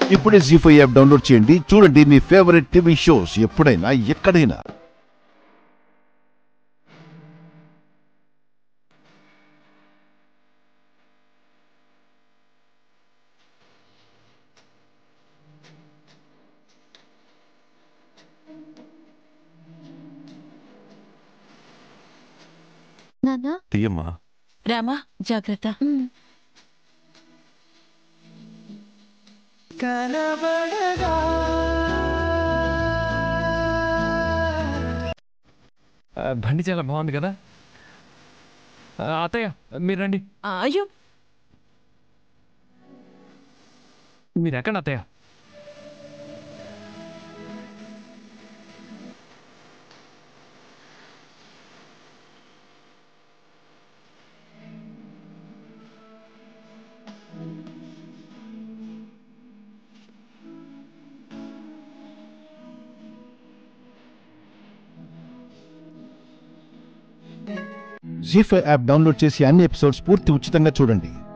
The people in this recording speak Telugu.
ఇప్పుడే జీ ఫైవ్ యాప్ డౌన్లోడ్ చేయండి చూడండి మీ ఫేవరెట్ టీవీ షోస్ ఎప్పుడైనా ఎక్కడైనా నానా తీయమ్మా రామా జాగ్రత్త ఆ, బండి చాలా బాగుంది కదా ఆ, అత్తయ్య మీరు రండి అయ్యో మీరు ఎక్కడ అత్తయ్య జీ ఫైవ్ యాప్ డౌన్లోడ్ చేసి అన్ని ఎపిసోడ్స్ పూర్తి ఉచితంగా చూడండి